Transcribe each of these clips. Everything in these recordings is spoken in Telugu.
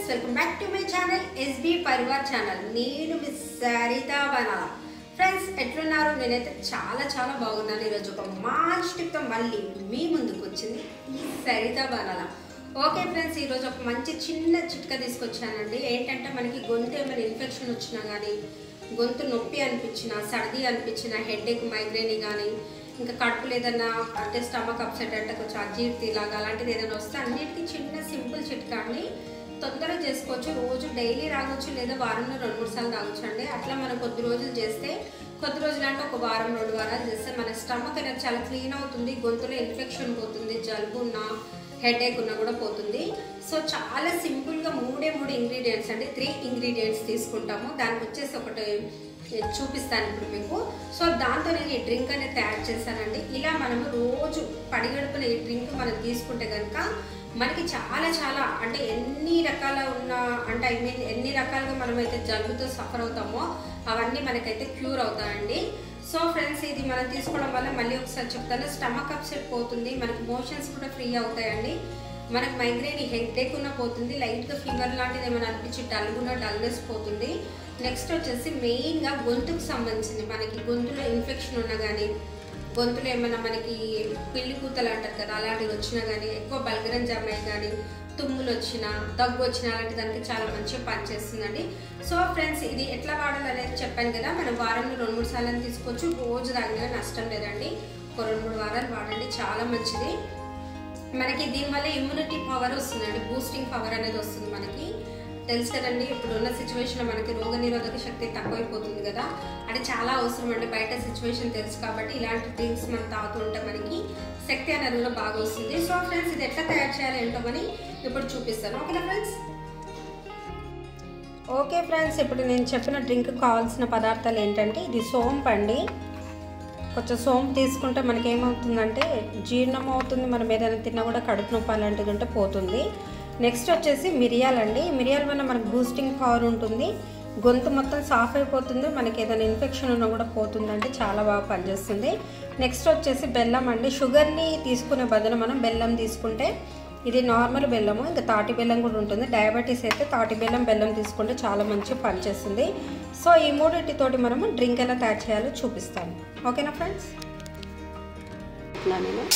friends welcome back to my channel SB Parivar channel నేను మీ సరిత బనాల ఫ్రెండ్స్ ఎట్లున్నారు నేనైతే చాలా చాలా బాగున్నాను ఈరోజు ఒక మంచి టిప్తో మళ్ళీ మీ ముందుకు వచ్చింది ఈ సరిత బనాల ఓకే ఫ్రెండ్స్ ఈరోజు ఒక మంచి చిన్న చిట్కా తీసుకొచ్చానండి ఏంటంటే మనకి గొంతు ఏమైనా ఇన్ఫెక్షన్ వచ్చినా కానీ గొంతు నొప్పి అనిపించినా సర్ది అనిపించినా హెడేక్ మైగ్రేన్ కానీ ఇంకా కడుపులో ఏదైనా అంటే స్టమక్ అప్సెట్ అంటే కొంచెం అజీర్తి లాగా అలాంటిది ఏదైనా వస్తే అన్నిటికీ చిన్న సింపుల్ చిట్కాని తొందరగా చేసుకోవచ్చు రోజు డైలీ రాగొచ్చు లేదా వారంలో రెండు మూడు సార్లు తాగొచ్చు అండి అట్లా మనం కొద్ది రోజులు చేస్తే కొద్ది రోజులు అంటే ఒక వారం రెండు వారాలు చేస్తే మన స్టమక్ అనేది చాలా క్లీన్ అవుతుంది గొంతులో ఇన్ఫెక్షన్ పోతుంది జలుబు ఉన్నా హెడేక్ ఉన్నా కూడా పోతుంది సో చాలా సింపుల్గా మూడే మూడు ఇంగ్రీడియంట్స్ అండి త్రీ ఇంగ్రీడియంట్స్ తీసుకుంటాము దానికి వచ్చేసి ఒకటి చూపిస్తాను ఇప్పుడు మీకు సో దాంతో నేను ఈ డ్రింక్ అనేది తయారు చేశానండి ఇలా మనము రోజు పడిగడుపున ఈ డ్రింక్ మనం తీసుకుంటే కనుక మనకి చాలా చాలా అంటే ఎన్ని రకాల ఉన్న అంటే ఐ మీన్ ఎన్ని రకాలుగా మనమైతే జలుబుతో సఫర్ అవుతామో అవన్నీ మనకైతే క్యూర్ అవుతాయండి సో ఫ్రెండ్స్ ఇది మనం తీసుకోవడం వల్ల మళ్ళీ ఒకసారి చెప్తాను స్టమక్ అప్సెట్ పోతుంది మనకి మోషన్స్ కూడా ఫ్రీ అవుతాయండి మనకి మైగ్రేన్ హెడ్ఏక్ ఉన్న పోతుంది లైట్గా ఫీవర్ లాంటిది ఏమైనా అనిపించి డల్గున్న డల్నెస్ పోతుంది నెక్స్ట్ వచ్చేసి మెయిన్గా గొంతుకు సంబంధించింది మనకి గొంతులో ఇన్ఫెక్షన్ ఉన్నా కానీ గొంతులో ఏమైనా మనకి పిల్లి కూతలు అంటారు కదా అలాంటివి వచ్చినా కానీ ఎక్కువ బల్గరం జమ అయ్యి కానీ తుమ్ములు వచ్చినా దగ్గు వచ్చినా అలాంటి దానికి చాలా మంచిగా పనిచేస్తుందండి సో ఫ్రెండ్స్ ఇది ఎట్లా వాడాలనేది చెప్పాను కదా మనం వారంలో రెండు మూడు సార్లు తీసుకోవచ్చు రోజు తాగినా నష్టం లేదండి ఒక రెండు మూడు వారాలు వాడండి చాలా మంచిది మనకి దీనివల్ల ఇమ్యూనిటీ పవర్ వస్తుందండి బూస్టింగ్ పవర్ అనేది వస్తుంది మనకి తెలుసు కదండి ఇప్పుడు ఉన్న సిచ్యువేషన్ మనకి రోగ నిరోధక శక్తి తక్కువైపోతుంది కదా అది చాలా అవసరం అండి బయట సిచ్యువేషన్ తెలుసు కాబట్టి ఇలాంటి డ్రింక్స్ మనం తాగుతుంటే మనకి శక్తి అనేది కూడా బాగా వస్తుంది సో ఫ్రెండ్స్ ఇది ఎట్లా తయారు చేయాలి ఏంటో అని ఇప్పుడు చూపిస్తాను ఓకేనా ఫ్రెండ్స్ ఓకే ఫ్రెండ్స్ ఇప్పుడు నేను చెప్పిన డ్రింక్ కావాల్సిన పదార్థాలు ఏంటంటే ఇది సోంపు అండి కొంచెం సోంపు తీసుకుంటే మనకి ఏమవుతుందంటే జీర్ణం అవుతుంది మనం ఏదైనా తిన్నా కూడా కడుపు నొప్పి అలాంటిది ఉంటే పోతుంది నెక్స్ట్ వచ్చేసి మిరియాలండి మిరియాల వల్ల మనకు బూస్టింగ్ పవర్ ఉంటుంది గొంతు మొత్తం సాఫ్ అయిపోతుంది మనకి ఏదైనా ఇన్ఫెక్షన్ ఉన్నా కూడా పోతుందండి చాలా బాగా పనిచేస్తుంది నెక్స్ట్ వచ్చేసి బెల్లం అండి షుగర్ని తీసుకునే బదులు మనం బెల్లం తీసుకుంటే ఇది నార్మల్ బెల్లము ఇంకా తాటి బెల్లం కూడా ఉంటుంది డయాబెటీస్ అయితే తాటి బెల్లం బెల్లం తీసుకుంటే చాలా మంచిగా పనిచేస్తుంది సో ఈ మూడింటితోటి మనము డ్రింక్ ఎలా తయారు చేయాలో చూపిస్తాను ఓకేనా ఫ్రెండ్స్ ఇట్లా నేను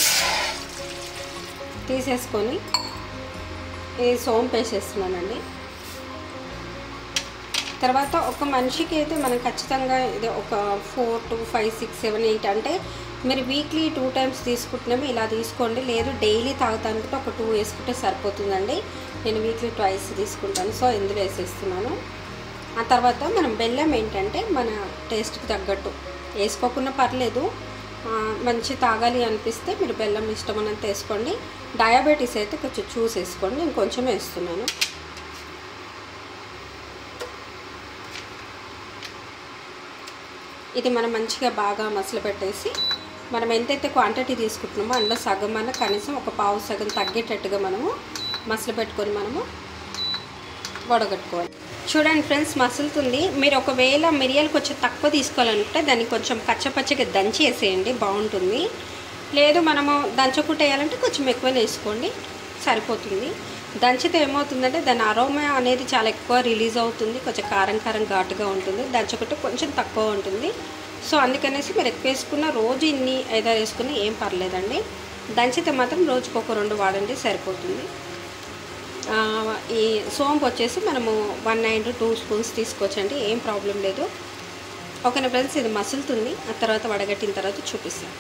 తీసేసుకొని ఈ సోంపు వేసేస్తున్నానండి తర్వాత ఒక మనిషికి అయితే మనం ఖచ్చితంగా ఇది ఒక four two five six seven eight అంటే మీరు వీక్లీ టూ టైమ్స్ తీసుకుంటున్నాము ఇలా తీసుకోండి లేదు డైలీ తాగుతానుకుంటే ఒక టూ వేసుకుంటే సరిపోతుందండి నేను వీక్లీ ట్వైస్ తీసుకుంటాను సో ఇందులో వేసేస్తున్నాను ఆ తర్వాత మనం బెల్లం ఏంటంటే మన టేస్ట్కి తగ్గట్టు వేసుకోకుండా పర్లేదు మంచి తాగాలి అనిపిస్తే మీరు బెల్లం ఇష్టమన్నంత వేసుకోండి డయాబెటీస్ అయితే కొంచెం చూస్ వేసుకోండి నేను కొంచెం వేస్తున్నాను ఇది మనం మంచిగా బాగా మసలు పెట్టేసి మనం ఎంతైతే క్వాంటిటీ తీసుకుంటున్నామో అందులో సగం అన్న కనీసం ఒక పావు సగం తగ్గేటట్టుగా మనము మసలు పెట్టుకొని మనము వడగట్టుకోవాలి చూడండి ఫ్రెండ్స్ మసులుతుంది మీరు ఒకవేళ మిరియాలు కొంచెం తక్కువ తీసుకోవాలనుకుంటే దాన్ని కొంచెం పచ్చపచ్చగా దంచి వేసేయండి బాగుంటుంది లేదు మనము దంచకుండా వేయాలంటే కొంచెం ఎక్కువ వేసుకోండి సరిపోతుంది దంచితే ఏమవుతుందంటే దాని అరోమా అనేది చాలా ఎక్కువ రిలీజ్ అవుతుంది కొంచెం కారం కారం ఘాటుగా ఉంటుంది దంచకుంటే కొంచెం తక్కువ ఉంటుంది సో అందుకనేసి మీరు ఎక్కువ వేసుకున్న రోజు ఇన్ని ఐదా వేసుకుని ఏం పర్లేదండి దంచితే మాత్రం రోజుకు ఒక రెండు వాడండి సరిపోతుంది ఈ సోంపు వచ్చేసి మనము వన్ నైన్ టూ స్పూన్స్ తీసుకోవచ్చండి ఏం ప్రాబ్లం లేదు ఓకేనా ఫ్రెండ్స్ ఇది మసులుతుంది ఆ తర్వాత వడగట్టిన తర్వాత చూపిస్తాను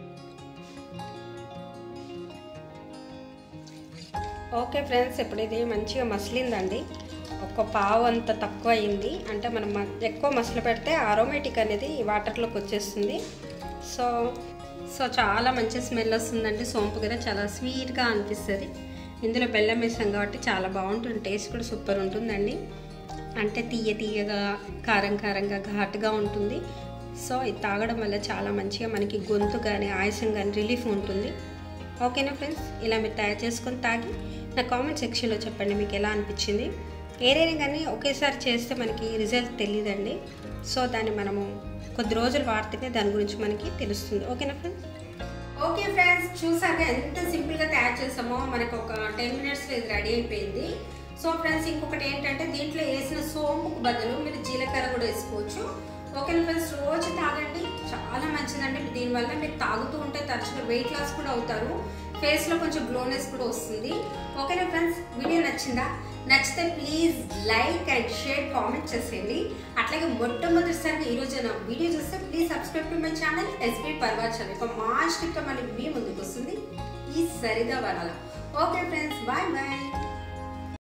ఓకే ఫ్రెండ్స్ ఇప్పుడు ఇది మంచిగా మసిలిందండి ఒక పావు అంత తక్కువ అయింది అంటే మనం ఎక్కువ మసలు పెడితే ఆరోమేటిక్ అనేది వాటర్లోకి వచ్చేస్తుంది సో సో చాలా మంచి స్మెల్ వస్తుందండి సోంపు కదా చాలా స్వీట్గా అనిపిస్తుంది ఇందులో బెల్లం వేసాం కాబట్టి చాలా బాగుంటుంది టేస్ట్ కూడా సూపర్ ఉంటుందండి అంటే తీయ తీయగా కారం కారంగా ఘాటుగా ఉంటుంది సో ఇది తాగడం వల్ల చాలా మంచిగా మనకి గొంతు కానీ ఆయాసం కానీ రిలీఫ్ ఉంటుంది ఓకేనా ఫ్రెండ్స్ ఇలా మీరు తయారు చేసుకొని తాగి నా కామెంట్ సెక్షన్లో చెప్పండి మీకు ఎలా అనిపించింది ఏదైనా కానీ ఒకేసారి చేస్తే మనకి రిజల్ట్ తెలియదండి సో దాన్ని మనము కొద్ది రోజులు వాడితేనే దాని గురించి మనకి తెలుస్తుంది ఓకేనా ఫ్రెండ్స్ ఓకే ఫ్రెండ్స్ చూసాక ఎంత సింపుల్గా తయారు చేసామో మనకు ఒక టెన్ మినిట్స్లో ఇది రెడీ అయిపోయింది సో ఫ్రెండ్స్ ఇంకొకటి ఏంటంటే దీంట్లో వేసిన సోంపుకు బదులు మీరు జీలకర్ర కూడా వేసుకోవచ్చు ఓకేనా ఫ్రెండ్స్ రోజు తాగండి చాలా మంచిదండి దీనివల్ల మీరు తాగుతూ ఉంటే తరచుగా వెయిట్ లాస్ కూడా అవుతారు ఫేస్లో కొంచెం గ్లోనెస్ కూడా వస్తుంది ఓకేనా ఫ్రెండ్స్ వీడియో నచ్చిందా నచ్చితే please like and share comment చేసేయండి అట్లాగే మొట్టమొదటిసారిగా ఈరోజు నా వీడియో చూస్తే please subscribe to my channel SB పర్వాచల్ ఒక మార్చ్ టిప్తో మళ్ళీ మీ ముందుకు వస్తుంది ఈ సరిగా వరాల ఓకే ఫ్రెండ్స్ బాయ్ బాయ్